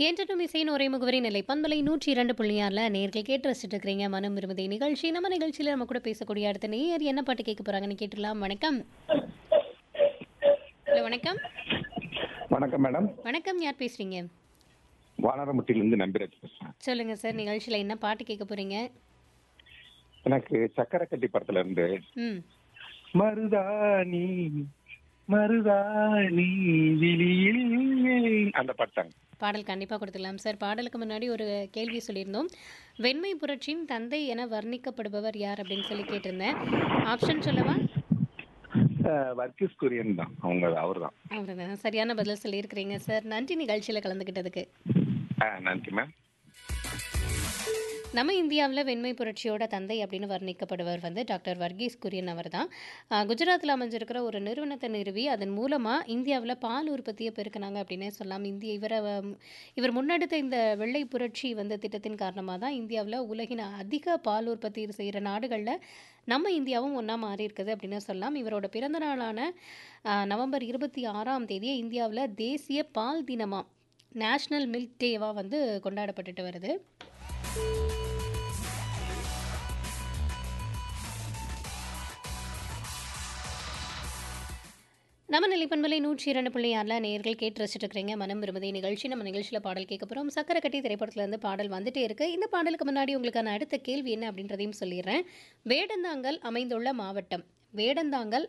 என்றும் இசையின் ஒரே முகவரி நிலை பண்பலை நூற்றி இரண்டு புள்ளி ஆறில் நேர்கள் கேட்டு ரசிச்சுட்டு இருக்கிறீங்க மனம் விரும்புதை நிகழ்ச்சி நம்ம நிகழ்ச்சியில் நம்ம கூட பேசக்கூடிய அடுத்த நேயர் என்ன பாட்டு கேட்க போறாங்கன்னு கேட்டுடலாம் வணக்கம் ஹலோ வணக்கம் வணக்கம் மேடம் வணக்கம் யார் பேசுறீங்க வானரமுட்டிலிருந்து நம்பிராஜ் பேசுறேன் சொல்லுங்க சார் நிகழ்ச்சியில் என்ன பாட்டு கேட்க போறீங்க எனக்கு சக்கரக்கட்டி படத்துல இருந்து ம் மருதாணி மருதாணி விழியில் அந்த பாட்டாங்க பாடல் கண்டிப்பாக கொடுத்துடலாம் சார் பாடலுக்கு முன்னாடி ஒரு கேள்வி சொல்லியிருந்தோம் வெண்மை புரட்சியின் தந்தை என வர்ணிக்கப்படுபவர் யார் அப்படின்னு சொல்லி கேட்டிருந்தேன் ஆப்ஷன் சொல்லவா வர்க்கீஸ் குரியன் தான் அவங்க அவர் தான் அவ்வளோதான் சரியான பதில் சொல்லியிருக்கிறீங்க சார் நன்றி நிகழ்ச்சியில் கலந்துக்கிட்டதுக்கு நன்றி மேம் நம்ம இந்தியாவில் வெண்மை புரட்சியோட தந்தை அப்படின்னு வர்ணிக்கப்படுவர் வந்து டாக்டர் வர்கீஸ் குரியன் அவர் தான் குஜராத்தில் அமைஞ்சிருக்கிற ஒரு நிறுவனத்தை நிறுவி அதன் மூலமாக இந்தியாவில் பால் உற்பத்தியை பெருக்கினாங்க அப்படின்னே சொல்லலாம் இந்திய இவரை அஹ், இவர் முன்னெடுத்த இந்த வெள்ளை புரட்சி வந்த திட்டத்தின் காரணமாக தான் இந்தியாவில் உலகின் அதிக பால் உற்பத்தி செய்கிற நாடுகளில் நம்ம இந்தியாவும் ஒன்றா மாறி இருக்குது அப்படின்னு சொல்லலாம் இவரோட பிறந்த நாளான அஹ், நவம்பர் இருபத்தி ஆறாம் தேதியே இந்தியாவில் தேசிய பால் தினமாக நேஷ்னல் மில்க் டேவாக வந்து கொண்டாடப்பட்டுட்டு வருது நம்ம நிலைப்பண்பலை நூற்றி இரண்டு புள்ளி ஆறில் நேர்கள் கேட்டு ரசிச்சுட்டு இருக்கிறீங்க மனம் விரும்புதை நிகழ்ச்சி நம்ம நிகழ்ச்சியில் பாடல் கேட்க போகிறோம் சக்கரை கட்டி திரைப்படத்துலேருந்து பாடல் வந்துட்டே இருக்கு இந்த பாடலுக்கு முன்னாடி உங்களுக்கான அடுத்த கேள்வி என்ன அப்படின்றதையும் சொல்லிடுறேன் வேடந்தாங்கல் அமைந்துள்ள மாவட்டம் வேடந்தாங்கல்